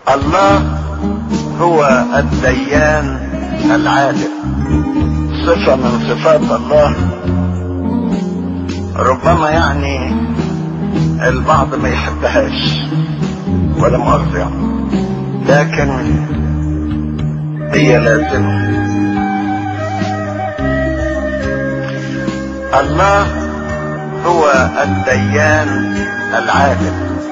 الله هو الديان العادل صفة من صفات الله ربما يعني البعض ما يحبهاش ولا مؤاخذة يعني لكن هي لازمة الله هو الديان العادل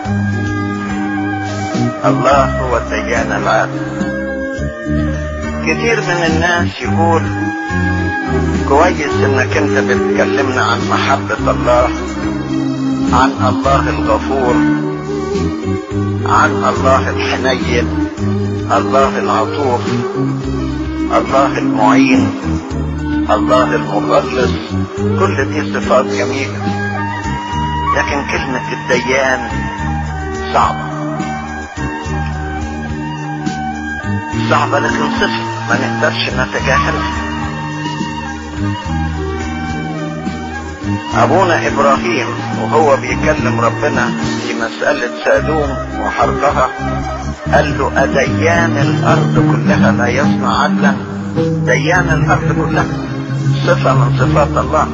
الله هو الديان العادل كتير من الناس يقول كويس انك انت بتكلمنا عن محبة الله عن الله الغفور عن الله الحنين الله العطوف الله المعين الله المخلص كل دي صفات جميلة لكن كلمة الديان صعبة صعبة لكن صفة ما نقدرش نتجاهلها ابونا ابراهيم وهو بيكلم ربنا في مسألة سادوم وحرقها قال له أديان الأرض كلها لا يصنع عدلا ديان الأرض كلها صفة من صفات الله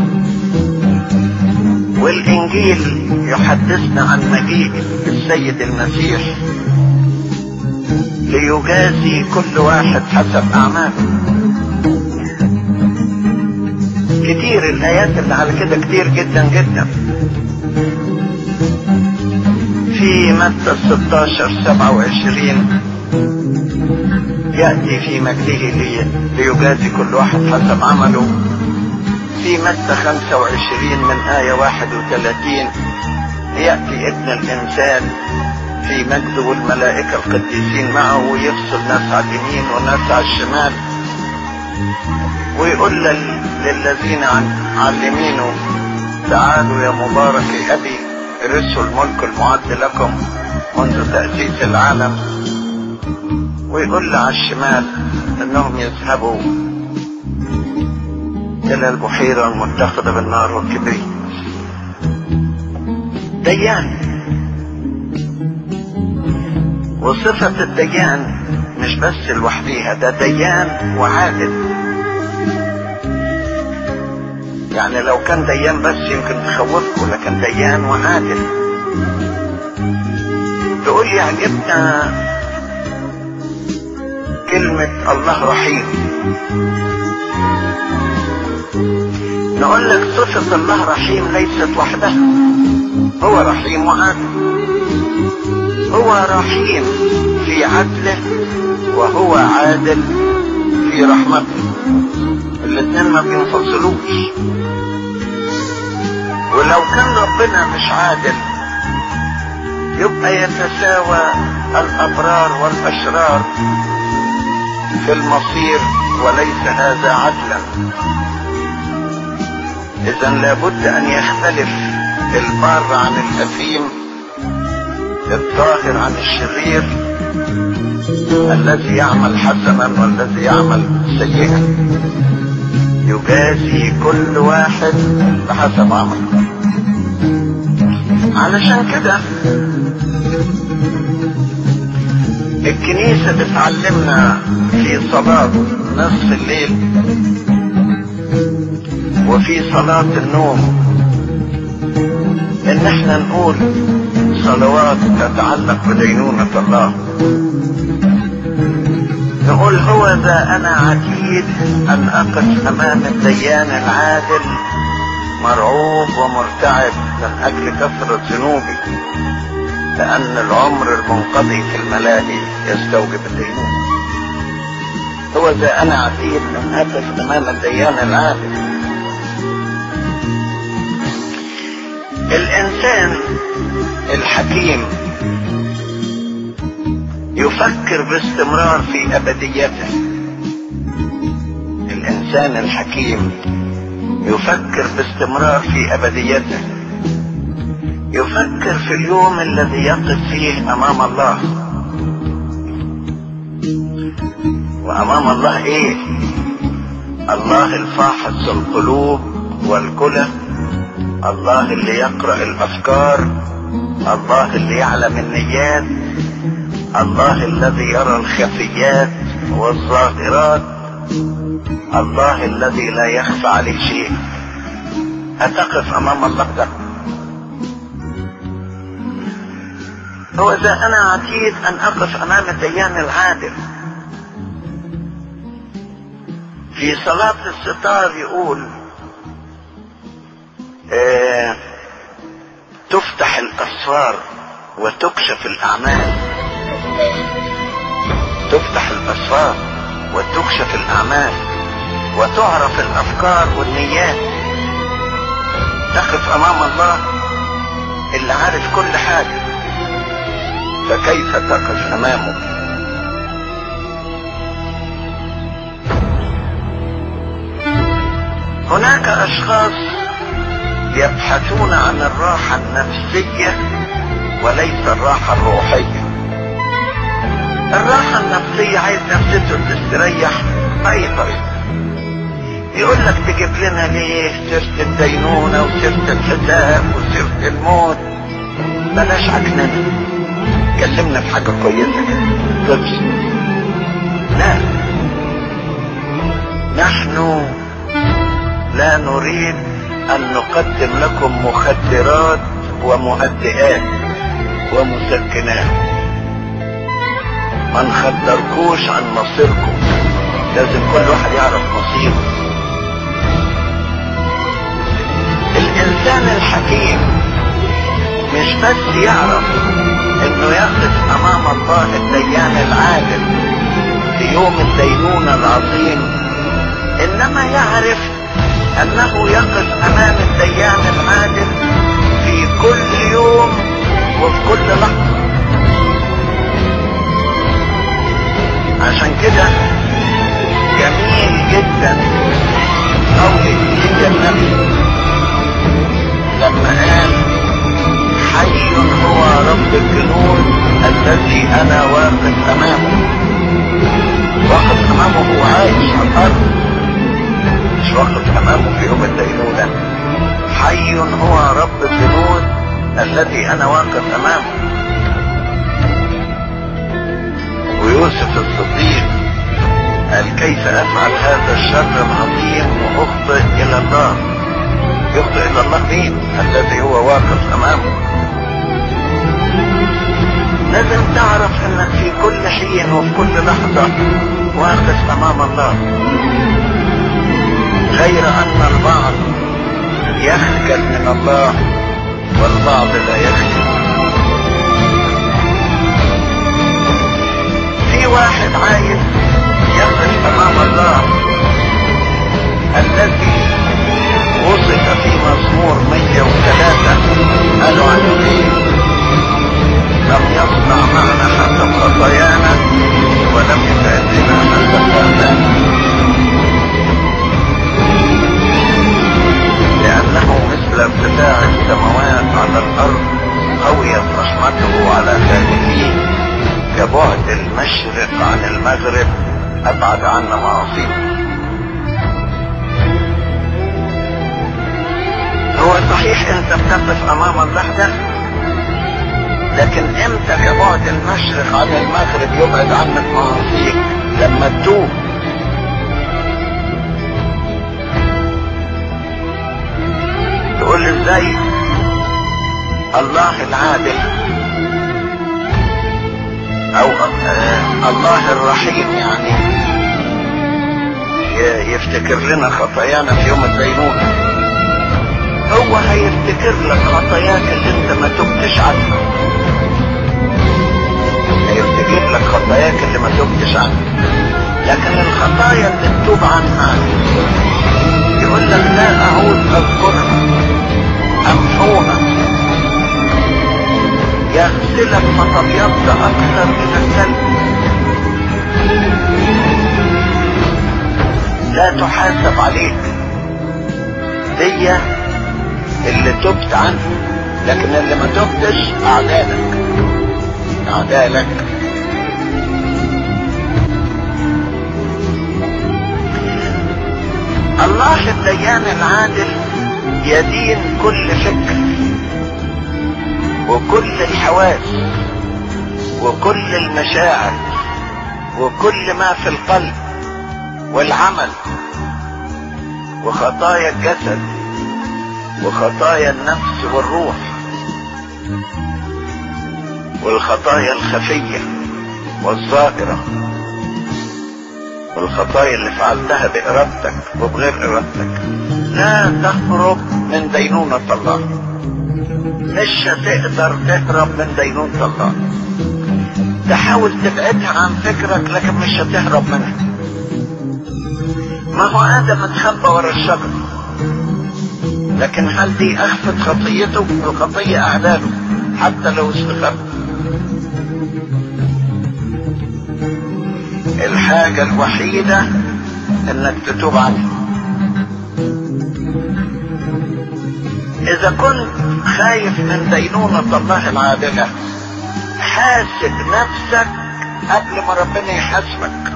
والإنجيل يحدثنا عن مجيء السيد المسيح ليجازي كل واحد حسب أعماله كتير الآيات اللي على كده كتير جدا جدا في متى 16 27 يأتي في مجده لي ليجازي كل واحد حسب عمله في متى 25 من آية 31 يأتي ابن الإنسان في مجده والملائكة القديسين معه ويفصل ناس على اليمين وناس على الشمال ويقول لل... للذين عن... على اليمين تعالوا يا مبارك أبي ارثوا الملك المعد لكم منذ تأسيس العالم ويقول على الشمال انهم يذهبوا الى البحيرة المتخذة بالنار والكبريت ديان وصفة الديان مش بس لوحديها ده ديان وعادل يعني لو كان ديان بس يمكن تخوفكم لكن ديان وعادل تقول يعجبنا كلمة الله رحيم نقول لك صفة الله رحيم ليست وحدها هو رحيم وعادل هو رحيم في عدله وهو عادل في رحمته الاثنين ما بينفصلوش ولو كان ربنا مش عادل يبقى يتساوى الابرار والاشرار في المصير وليس هذا عدلا اذا لابد ان يختلف البار عن الاثيم الطاهر عن الشرير الذي يعمل حسنا والذي يعمل سيئا يجازي كل واحد بحسب عمله علشان كده الكنيسة بتعلمنا في صلاة نصف الليل وفي صلاة النوم ان احنا نقول صلوات تتعلق بدينونة الله نقول هو ذا انا عتيد ان اقف امام الديان العادل مرعوب ومرتعب من اجل كثرة ذنوبي لان العمر المنقضي في الملاهي يستوجب الدينونة هو ذا انا عتيد ان اقف امام الديان العادل الانسان الحكيم يفكر باستمرار في ابديته الانسان الحكيم يفكر باستمرار في ابديته يفكر في اليوم الذي يقف فيه امام الله وامام الله ايه الله الفاحص القلوب والكلى الله اللي يقرأ الافكار الله اللي يعلم النيات الله الذي يرى الخفيات والظاهرات الله الذي لا يخفى عليه شيء أتقف أمام الله ده هو إذا أنا عتيد أن أقف أمام الديان العادل في صلاة الستار يقول آه تفتح الأسرار وتكشف الأعمال تفتح الأسرار وتكشف الأعمال وتعرف الأفكار والنيات تقف أمام الله اللي عارف كل حاجة فكيف تقف أمامه هناك أشخاص يبحثون عن الراحة النفسية وليس الراحة الروحية الراحة النفسية عايز نفسيته تستريح بأي طريقة يقول لك تجيب لنا ليه سيرة الدينونة وسيرة الحساب وسيرة الموت بلاش عجننا كلمنا في حاجة كويسة كده تبسط لا نحن لا نريد أن نقدم لكم مخدرات ومهدئات ومسكنات ما نخدركوش عن مصيركم لازم كل واحد يعرف مصيره الإنسان الحكيم مش بس يعرف انه يقف امام الله الديان العادل في يوم الدينونة العظيم انما يعرف انه يقف امام الديان العادل في كل يوم وفي كل لحظة عشان كده جميل جدا قول سيدنا النبي لما قال حي هو رب الجنود الذي انا واقف امامه واقف امامه هو عايش على الارض مش واقف امامه في يوم الدينونة حي هو رب الجنود الذي انا واقف امامه ويوسف الصديق قال كيف افعل هذا الشر العظيم واخطئ الى الله يخطئ الى الله مين الذي هو واقف امامه لازم تعرف انك في كل حين وفي كل لحظة واقف امام الله غير ان البعض يخجل من الله والبعض لا يخجل في واحد عايز يقف امام الله الذي وصف في مزمور 103 قالوا عنه ايه لم يصنع معنا حسب خطايانا ولم يتأذنا حسب آثامنا لأنه مثل ارتفاع السماوات على الأرض قويت رحمته على خالقيه كبعد المشرق عن المغرب أبعد عنا معاصيه هو صحيح انت بتقف امام الله ده لكن امتى كبعد المشرق عن المغرب يبعد عنك معاصيك لما تتوب تقول ازاي الله العادل او آه الله الرحيم يعني يفتكر لنا خطايانا في يوم الدينونه هو هيفتكر لك خطاياك اللي انت ما تبتش عنها هيفتكر لك خطاياك اللي ما تبتش عنها لكن الخطايا اللي تتوب عنها يقول لك لا اعود اذكرها امحوها يغسلك فتبيض اكثر من الثلج لا تحاسب عليك دي اللي تبت عنه لكن اللي ما تبتش اعدالك اعدالك الله الديان العادل يدين كل فكر وكل الحواس وكل المشاعر وكل ما في القلب والعمل وخطايا الجسد وخطايا النفس والروح والخطايا الخفية والظاهرة والخطايا اللي فعلتها بإرادتك وبغير إرادتك لا تهرب من دينونة الله مش هتقدر تهرب من دينونة الله تحاول تبعدها عن فكرك لكن مش هتهرب منها ما هو آدم اتخبى ورا الشجر لكن هل دي أخفت خطيته؟ الخطية أعداله حتى لو استخبى الحاجة الوحيدة انك تتوب عنها اذا كنت خايف من دينونة الله العادلة حاسب نفسك قبل ما ربنا يحاسبك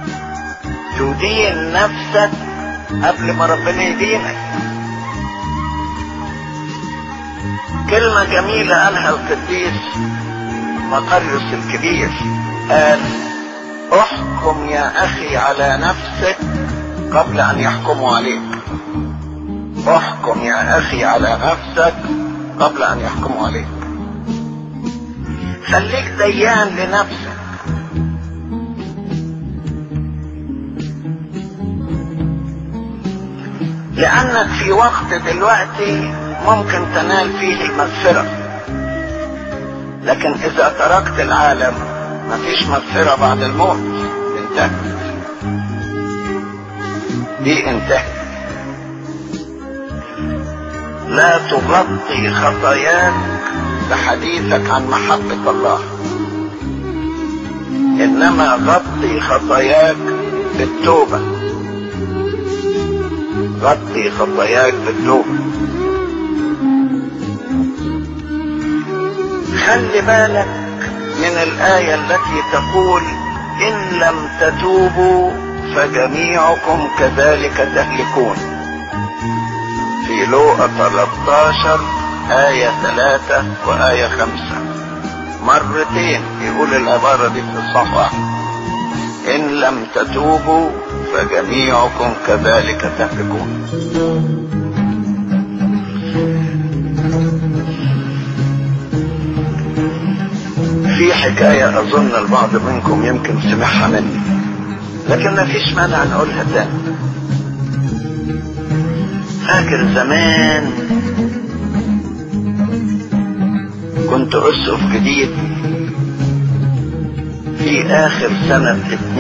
تدين نفسك قبل ما ربنا يدينك كلمة جميلة قالها القديس مقرس الكبير قال احكم يا اخي على نفسك قبل ان يحكموا عليك احكم يا اخي على نفسك قبل ان يحكموا عليك خليك ديان لنفسك لانك في وقت دلوقتي ممكن تنال فيه المغفرة لكن اذا تركت العالم مفيش مغفرة بعد الموت انتهت دي انتهت لا تغطي خطاياك بحديثك عن محبة الله انما غطي خطاياك بالتوبة غطي خطاياك بالتوبة خلي بالك من الآية التي تقول إن لم تتوبوا فجميعكم كذلك تهلكون في لوقا 13 آية 3 وآية 5 مرتين يقول العبارة دي في الصف واحد إن لم تتوبوا فجميعكم كذلك تهلكون في حكاية أظن البعض منكم يمكن سمعها مني لكن ما فيش مانع نقولها تاني فاكر زمان كنت أسقف جديد في آخر سنة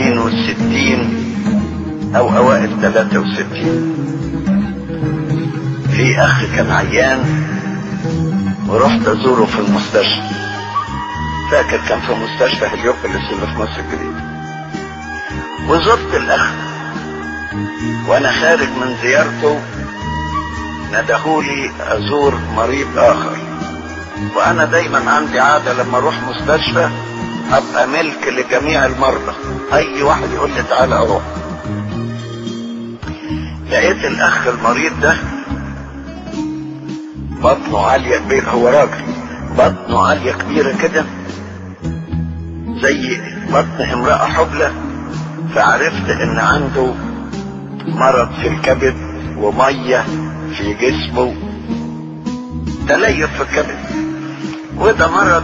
62 أو أوائل 63 في أخ كان عيان ورحت أزوره في المستشفى فاكر كان في مستشفى هليوبوليس اللي في مصر الجديدة وزرت الأخ وأنا خارج من زيارته ندهولي أزور مريض آخر وأنا دايما عندي عادة لما أروح مستشفى أبقى ملك لجميع المرضى أي واحد يقول لي تعالى أروح لقيت الأخ المريض ده بطنه عالية كبير هو راجل بطنه عالية كبيرة كده زي بطن امرأة حبلى فعرفت ان عنده مرض في الكبد ومية في جسمه تليف في الكبد وده مرض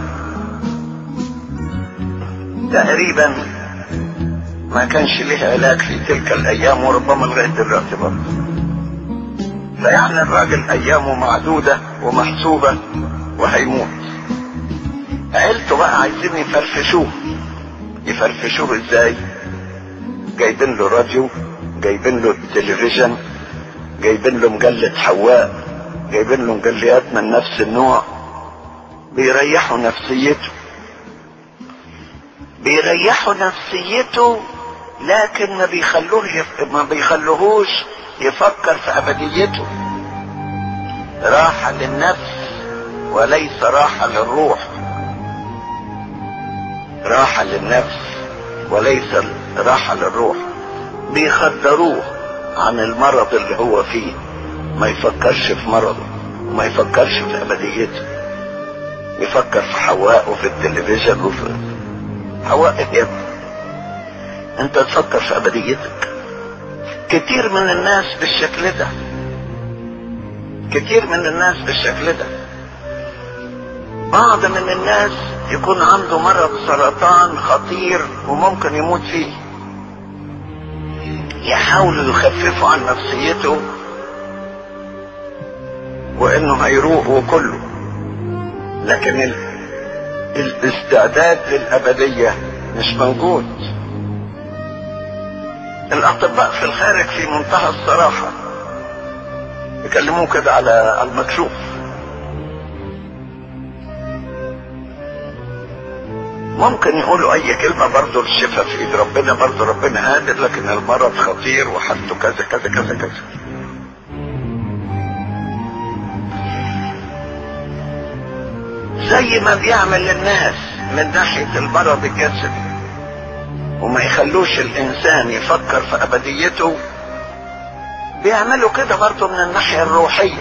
تقريبا ما كانش له علاج في تلك الايام وربما لغايه دلوقتي برضه فيعني الراجل ايامه معدوده ومحسوبه وهيموت عيلته بقى عايزين يفرفشوه يفرفشوه ازاي جايبين له راديو جايبين له تلفزيون جايبين له مجلة حواء جايبين له مجليات من نفس النوع بيريحوا نفسيته بيريحوا نفسيته لكن ما بيخلوه يف... ما بيخلوهوش يفكر في ابديته راحة للنفس وليس راحة للروح راحة للنفس وليس راحة للروح بيخدروه عن المرض اللي هو فيه ما يفكرش في مرضه وما يفكرش في ابديته يفكر في حواء وفي التلفزيون وفي هوقف يا ابني انت تفكر في ابديتك كتير من الناس بالشكل ده كتير من الناس بالشكل ده بعض من الناس يكون عنده مرض سرطان خطير وممكن يموت فيه يحاولوا يخففوا عن نفسيته وانه هيروح وكله لكن ال... الاستعداد للابديه مش موجود الاطباء في الخارج في منتهى الصراحه يكلموه كده على المكشوف ممكن يقولوا اي كلمة برضه الشفاء في ايد ربنا برضه ربنا قادر لكن المرض خطير وحالته كذا كذا كذا كذا زي ما بيعمل للناس من ناحية المرض الجسدي وما يخلوش الانسان يفكر في ابديته بيعملوا كده برضه من الناحية الروحية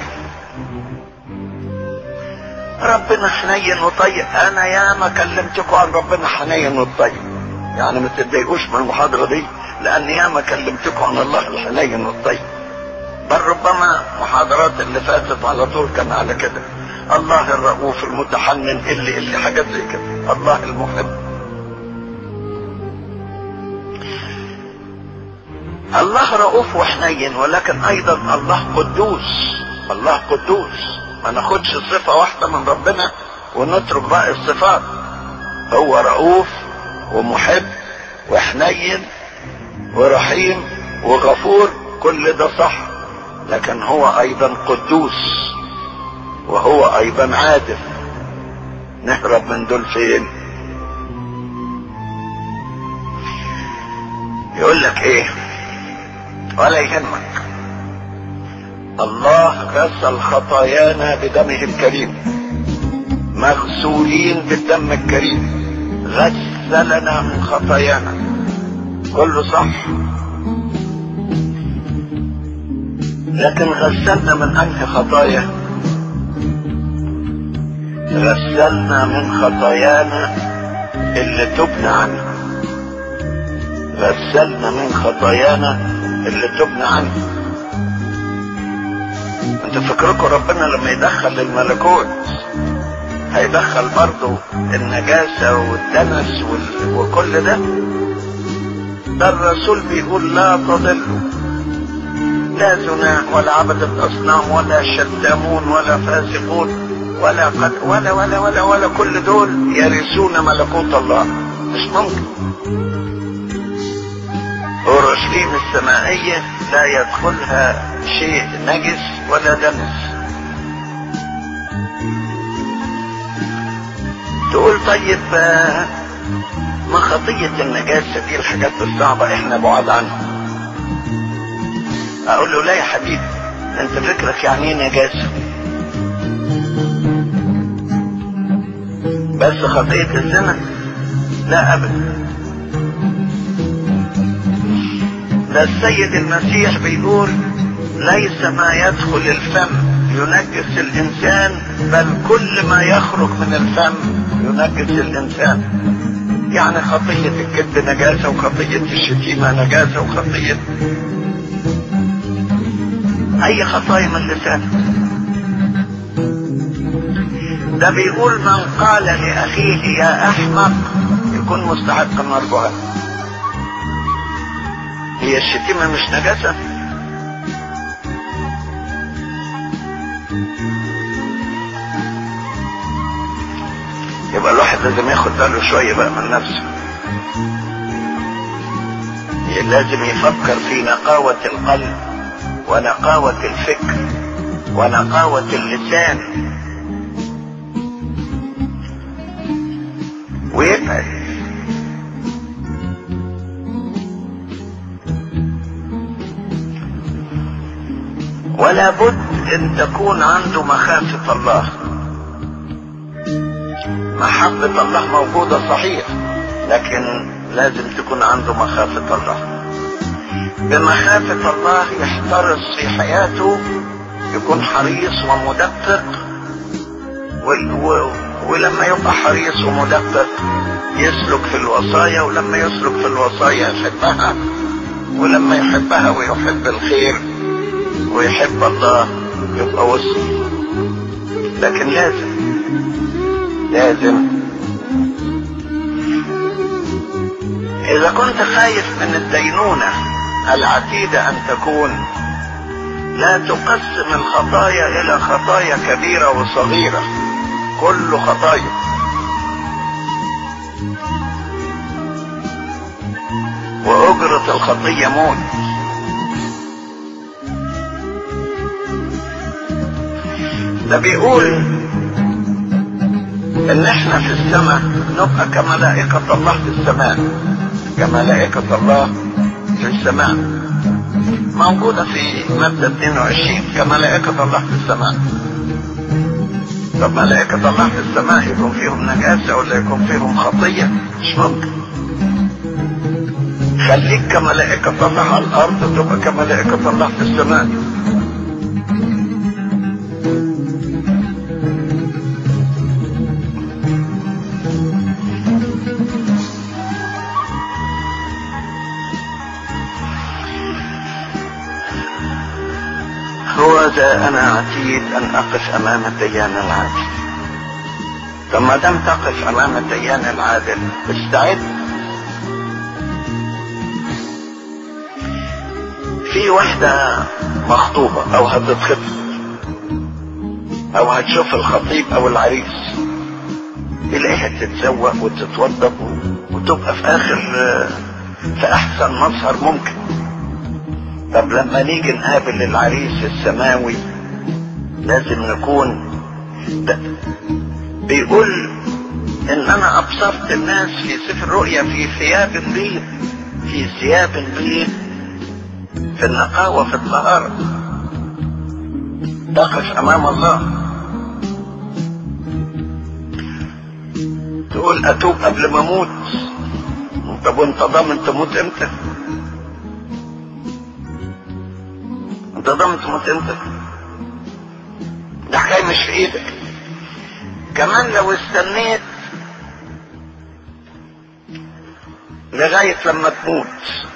ربنا حنين وطيب انا يا ما كلمتكم عن ربنا حنين والطيب يعني ما تتضايقوش من المحاضرة دي لان يا ما كلمتكم عن الله الحنين والطيب بل ربما محاضرات اللي فاتت على طول كان على كده الله الرؤوف المتحنن اللي اللي حاجات زي كده الله المحب الله رؤوف وحنين ولكن ايضا الله قدوس الله قدوس ما ناخدش صفة واحدة من ربنا ونترك باقي الصفات هو رؤوف ومحب وحنين ورحيم وغفور كل ده صح لكن هو ايضا قدوس وهو ايضا عادل نهرب من دول فين يقول لك ايه ولا يهمك الله غسل خطايانا بدمه الكريم مغسولين بالدم الكريم غسلنا من خطايانا كله صح لكن غسلنا من انهي خطايا غسلنا من خطايانا اللي تبنى عنها غسلنا من خطايانا اللي تبنى عنها انت فكركم ربنا لما يدخل الملكوت هيدخل برضه النجاسة والدنس وال... وكل ده ده الرسول بيقول لا تضلوا لا زنا ولا عبدة أصنام ولا شتامون ولا فاسقون ولا قد ولا ولا ولا ولا كل دول يرثون ملكوت الله مش ممكن اورشليم السمائية لا يدخلها شيء نجس ولا دنس تقول طيب ما خطية النجاسة دي الحاجات الصعبة احنا بعاد عنها اقول له لا يا حبيبي انت فكرك يعني ايه نجاسة بس خطية الزنا لا ابدا ده السيد المسيح بيقول ليس ما يدخل الفم ينجس الانسان بل كل ما يخرج من الفم ينجس الانسان يعني خطية الكذب نجاسة وخطية الشتيمة نجاسة وخطية اي خطايا من اللسان ده بيقول من قال لاخيه يا احمق يكون مستحق النار هي الشتيمة مش نجاسة يبقى الواحد لازم ياخد باله شوية بقى من نفسه لازم يفكر في نقاوة القلب ونقاوة الفكر ونقاوة اللسان ويبعد ولا بد ان تكون عنده مخافة الله محبة الله موجودة صحيح لكن لازم تكون عنده مخافة الله بمخافة الله يحترس في حياته يكون حريص ومدقق ولما يبقى حريص ومدقق يسلك في الوصايا ولما يسلك في الوصايا يحبها ولما يحبها ويحب الخير ويحب الله يبقى وصل لكن لازم لازم اذا كنت خايف من الدينونة العتيدة ان تكون لا تقسم الخطايا الى خطايا كبيرة وصغيرة كل خطايا وأجرة الخطية موت ده بيقول ان احنا في السماء نبقى كملائكة الله في السماء كملائكة الله في السماء موجودة في مادة 22 كملائكة الله في السماء طب ملائكة الله في السماء يكون فيهم نجاسة ولا يكون فيهم خطية مش ممكن خليك كملائكة الله على الأرض تبقى كملائكة الله في السماء هو ذا أنا عتيد أن أقف أمام الديان العادل طب ما دام تقف أمام الديان العادل استعد في واحدة مخطوبة أو هتتخطب أو هتشوف الخطيب أو العريس تلاقيها تتزوق وتتوضب وتبقى في آخر في أحسن مظهر ممكن طب لما نيجي نقابل العريس السماوي لازم نكون ده بيقول ان انا ابصرت الناس في سفر الرؤيا في ثياب بيض في ثياب بيض في النقاوة في الطهارة تقف امام الله تقول اتوب قبل ما اموت طب وانت ضامن تموت امتى انت ضامن تموت امتى ده حكاية مش في ايدك كمان لو استنيت لغاية لما تموت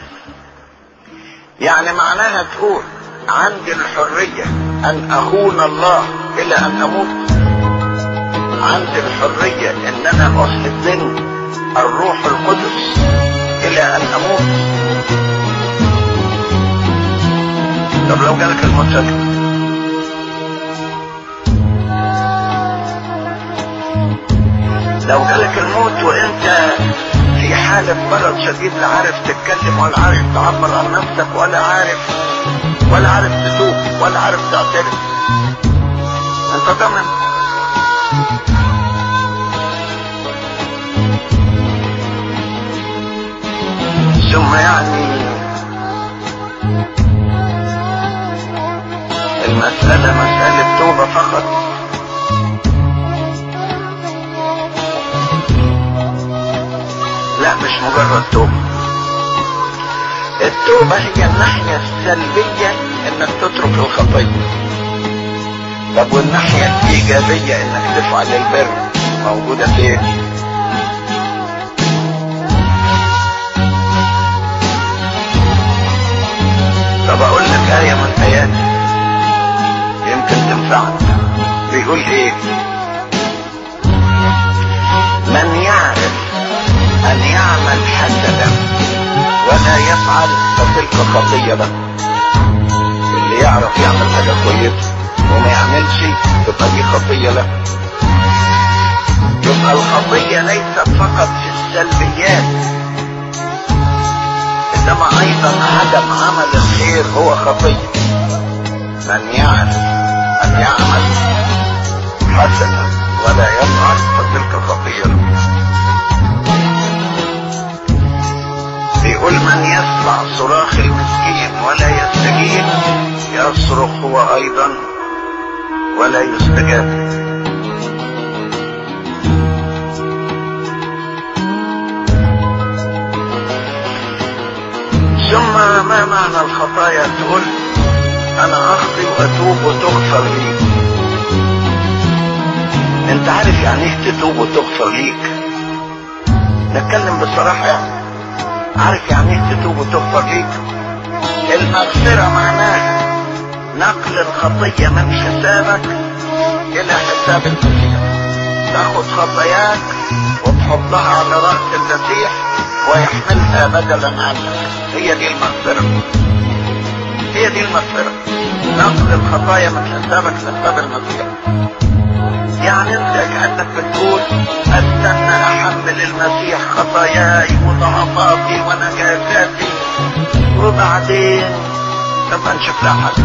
يعني معناها تقول عندي الحرية ان اخون الله الى ان اموت عندي الحرية ان انا احزن الروح القدس الى ان اموت طب لو جالك الموت فجأة لو جالك الموت وانت في حالة مرض شديد لا عارف تتكلم ولا عارف تعبر عن نفسك ولا عارف ولا عارف تتوب ولا عارف تعترف انت ضامن ثم يعني المسألة مسألة توبة فقط لا مش مجرد توبة التوبة هي الناحية السلبية انك تترك الخطية طب والناحية الإيجابية انك تفعل البر موجودة فين؟ طب اقول لك آية من آيات يمكن تنفعك بيقول ايه من يعرف ان يعمل حسنا ولا يفعل فتلك خطية له اللي يعرف يعمل حاجة كويسة وما يعملش تبقى دي خطية له يبقى الخطية ليست فقط في السلبيات انما ايضا عدم عمل الخير هو خطية من يعرف ان يعمل حسنا ولا يفعل فتلك خطية بيقول من يسمع صراخ المسكين ولا يستجيب يصرخ هو ايضا ولا يستجاب ثم ما معنى الخطايا تقول انا اخطي واتوب وتغفر لي انت عارف يعني ايه تتوب وتغفر ليك نتكلم بصراحة يعني عارف يعني ايه تتوب وتغفر ليك المغفرة معناها نقل الخطية من حسابك الى حساب المسيح تاخد خطاياك وتحطها على رأس المسيح ويحملها بدلا عنك هي دي المغفرة هي دي المغفرة نقل الخطايا من حسابك لحساب المسيح يعني انت كأنك بتقول استنى احمل المسيح خطاياي وضعفاتي ونجاساتي وبعدين لما نشوف لها حل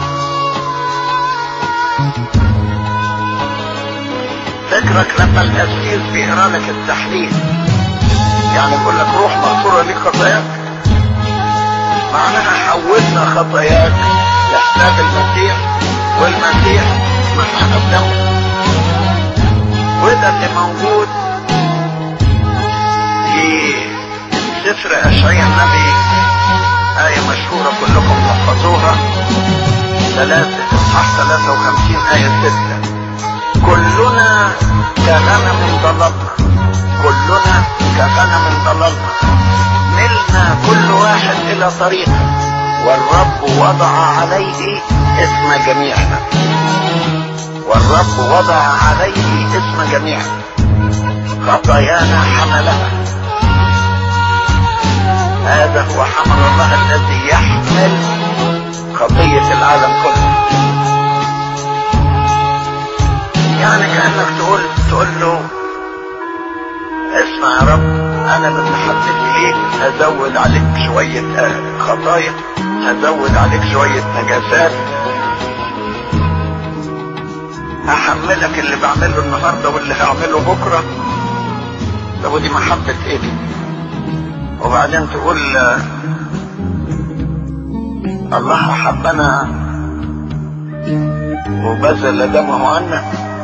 فكرك لما الاسير بيقرا لك التحليل يعني يقول لك روح مغفورة لك خطاياك معناها حولنا خطاياك لحساب المسيح والمسيح محاها بدمه وده اللي موجود في سفر اشعياء النبي آية مشهورة كلكم تحفظوها ثلاثة اصحاح 53 آية 6 كلنا كغنم ضللنا كلنا كغنم ضللنا ملنا كل واحد إلى طريقه والرب وضع عليه اسم جميعنا والرب وضع عليه اسم جميعنا خطايانا حملها هذا هو حمل الله الذي يحمل خطية العالم كله يعني كأنك تقول تقول له اسمع يا رب انا بمحبتي ليك هزود عليك شوية خطايا هزود عليك شوية نجاسات هحملك اللي بعمله النهاردة واللي هعمله بكرة طب ودي محبة ايه دي وبعدين تقول الله حبنا وبذل دمه عنا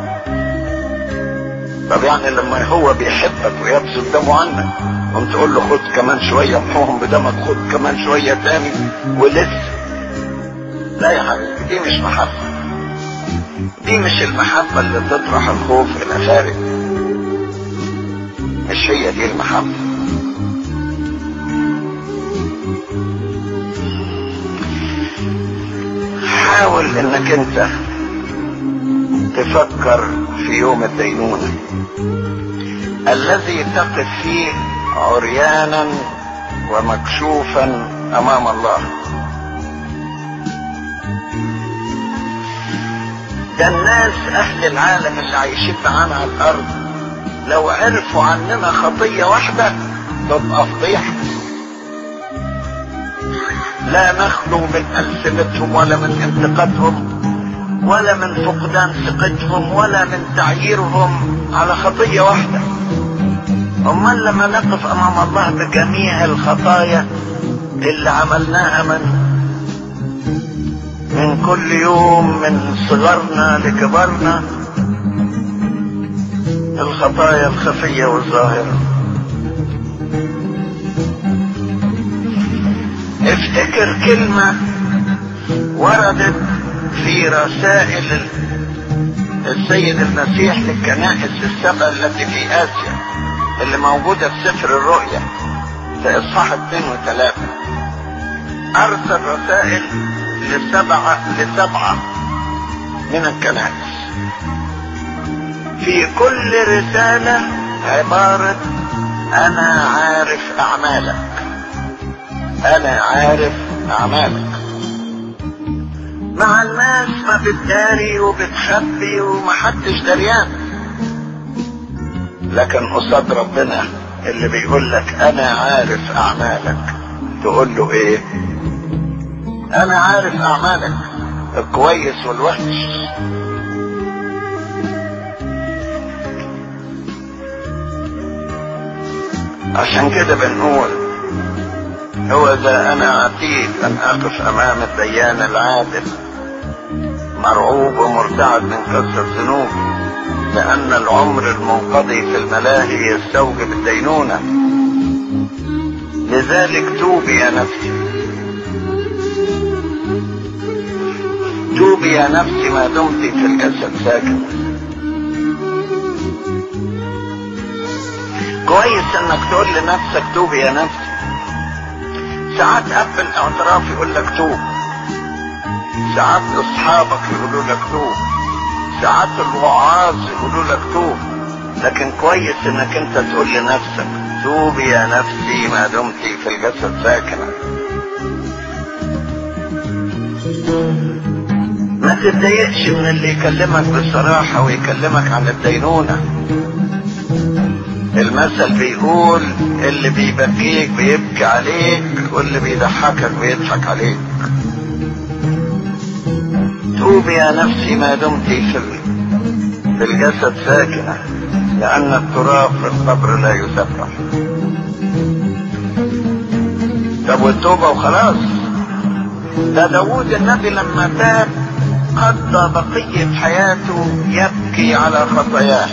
طب يعني لما هو بيحبك ويبذل دمه عنك قمت تقول له خد كمان شوية امحوهم بدمك خد كمان شوية تاني ولسه لا يا حبيبي دي مش محبة دي مش المحبة اللي تطرح الخوف إلى خارج مش هي دي المحبة حاول انك انت تفكر في يوم الدينونة الذي تقف فيه عريانا ومكشوفا امام الله ده الناس اهل العالم اللي عايشين معانا على الارض لو عرفوا عننا خطية واحدة تبقى فضيحة لا نخلو من ألسنتهم ولا من انتقادهم ولا من فقدان ثقتهم ولا من تعييرهم على خطية واحدة أمال لما نقف أمام الله بجميع الخطايا اللي عملناها من من كل يوم من صغرنا لكبرنا الخطايا الخفية والظاهرة افتكر كلمة وردت في رسائل السيد المسيح للكنائس السبع التي في آسيا اللي موجودة في سفر الرؤيا في إصحاح اثنين وثلاثة أرسل رسائل لسبعة لسبعة من الكنائس في كل رسالة عبارة أنا عارف أعمالك أنا عارف أعمالك مع الناس ما بتداري وبتخبي ومحدش دريان لكن قصاد ربنا اللي بيقول لك أنا عارف أعمالك تقول له إيه؟ أنا عارف أعمالك الكويس والوحش عشان كده بنقول هو ذا انا عتيد ان اقف امام الديان العادل مرعوب ومرتعد من كثرة ذنوبي لان العمر المنقضي في الملاهي يستوجب الدينونة لذلك توبي يا نفسي توبي يا نفسي ما دمت في الجسد ساكن كويس انك تقول لنفسك توب يا نفسي ساعات قبل الاعتراف يقول لك توب ساعات اصحابك يقولوا لك توب ساعات الوعاظ يقولوا لك توب لكن كويس انك انت تقول لنفسك توبي يا نفسي ما دمت في الجسد ساكنة ما تتضايقش من اللي يكلمك بصراحة ويكلمك عن الدينونة المثل بيقول اللي بيبكيك بيبكي عليك واللي بيضحكك بيضحك عليك توبي يا نفسي ما دمت في في الجسد ساكنة لأن التراب في القبر لا يسبح طب والتوبة وخلاص ده داوود النبي لما تاب قضى بقية حياته يبكي على خطاياه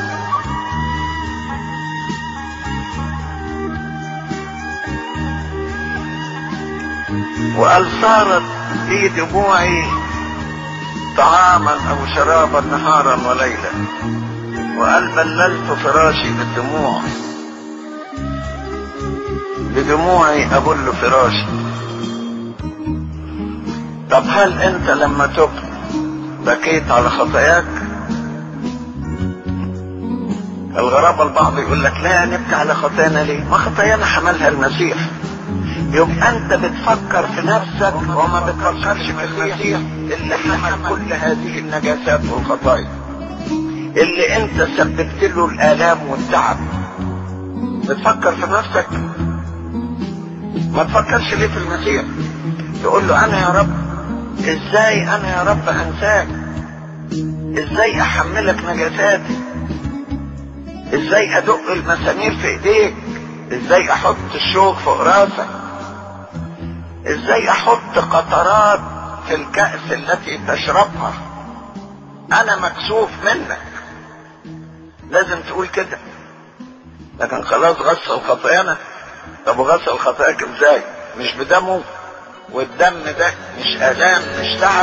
وقال صارت في دموعي طعاما او شرابا نهارا وليلا وقال بللت فراشي بالدموع بدموعي ابل فراشي طب هل انت لما تبت بكيت على خطاياك الغرابة البعض يقول لك لا نبكي على خطايانا ليه ما خطايانا حملها المسيح يبقى انت بتفكر في نفسك وما بتفكرش في المسيح اللي حمل كل هذه النجاسات والخطايا اللي انت سببت له الالام والتعب بتفكر في نفسك ما تفكرش ليه في المسيح تقول له انا يا رب ازاي انا يا رب انساك ازاي احملك نجاساتي ازاي ادق المسامير في ايديك ازاي احط الشوك فوق راسك ازاي احط قطرات في الكأس التي تشربها انا مكسوف منك لازم تقول كده لكن خلاص غسل خطايانا طب وغسل خطاياك ازاي مش بدمه والدم ده مش الام مش تعب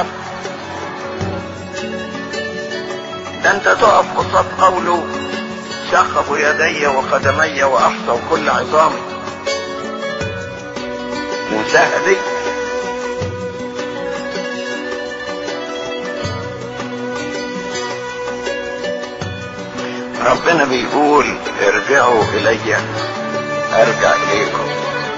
ده انت تقف قصاد قوله سخبوا يدي وقدمي واحصوا كل عظامي موساها دي ربنا بيقول ارجعوا الي ارجع اليكم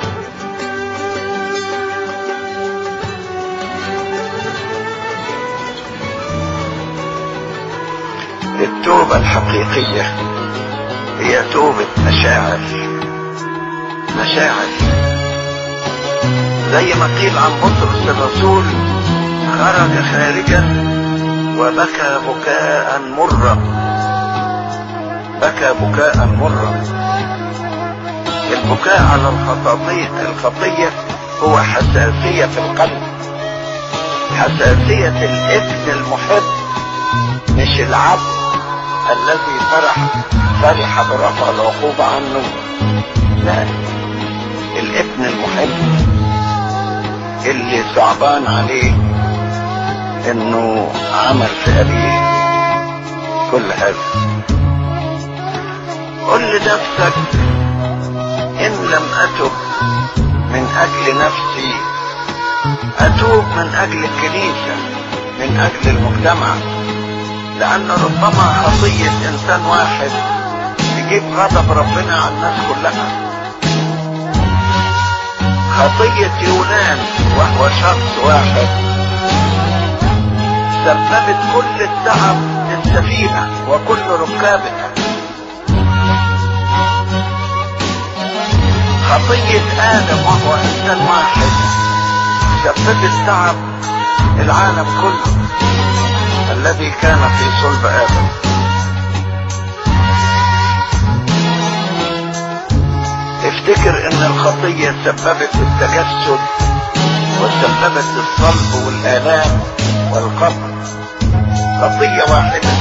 التوبة الحقيقية هي توبة مشاعر مشاعر زي ما قيل عن بطرس الرسول خرج خارجا وبكى بكاء مرا بكى بكاء مرا البكاء على الخطاطية الخطية هو حساسية في القلب حساسية الابن المحب مش العبد الذي فرح فرح برفع العقوبة عنه لا الابن المحب اللي صعبان عليه انه عمل في ابيه كل هذا قل لنفسك ان لم اتب من اجل نفسي اتوب من اجل الكنيسة من اجل المجتمع لان ربما خطية انسان واحد تجيب غضب ربنا على الناس كلها خطية يونان وهو شخص واحد سببت كل التعب للسفينة وكل ركابها خطية آدم وهو إنسان واحد سببت تعب العالم كله الذي كان في صلب آدم افتكر ان الخطية سببت التجسد وسببت الصلب والآلام والقبر خطية واحدة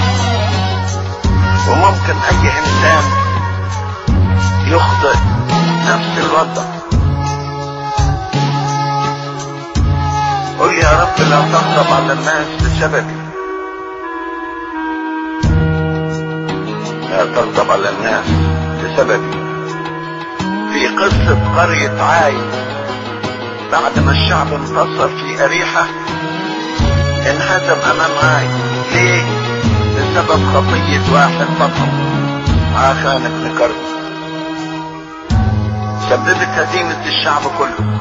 وممكن اي انسان يخطئ نفس الوضع قل يا رب لا تغضب على الناس بسببي لا تغضب على الناس بسببي في قصة قرية عاي بعد ما الشعب انتصر في أريحة انهزم أمام عاي ليه؟ بسبب خطية واحد فقط عاخان بن كرب سببت هزيمة الشعب كله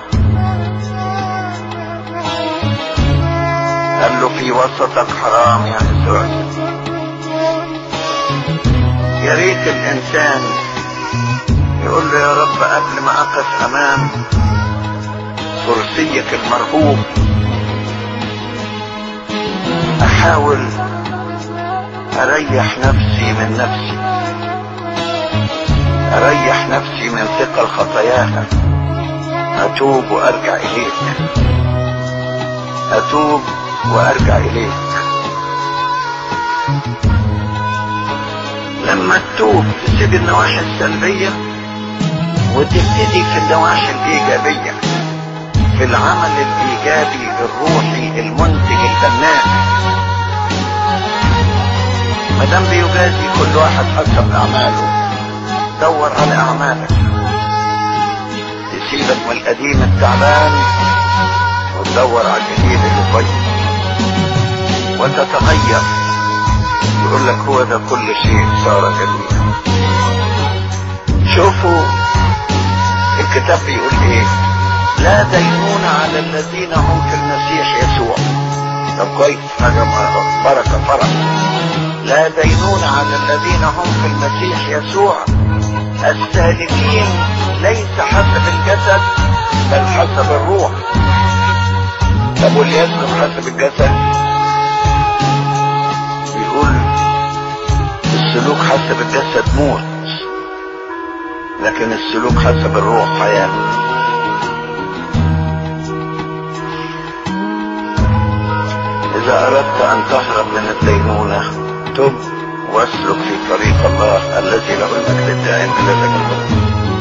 قال له في وسطك حرام يا إسرائيل يا ريت الإنسان يقول له يا رب قبل ما أقف أمام كرسيك المرهوب أحاول أريح نفسي من نفسي أريح نفسي من ثقل خطاياها أتوب وأرجع إليك أتوب وأرجع إليك لما تتوب تسيب النواحي السلبية وتبتدي في النواحي الإيجابية في العمل الإيجابي الروحي المنتج الفنان ما دام بيجازي كل واحد حسب أعماله دور على أعمالك تسيبك من القديم التعبان وتدور على الجديد اللي كويس وتتغير يقول لك هو ده كل شيء صار جميلا شوفوا الكتاب بيقول ايه لا دينون على الذين هم في المسيح يسوع طب كويس حاجة بركة فرح لا دينون على الذين هم في المسيح يسوع السالكين ليس حسب الجسد بل حسب الروح طب واللي يسلك حسب الجسد بيقول السلوك حسب الجسد موت لكن السلوك حسب الروح حياة إذا أردت أن تهرب من الدينونة تب واسلك في طريق الله الذي له المجد الدائم إلى ذلك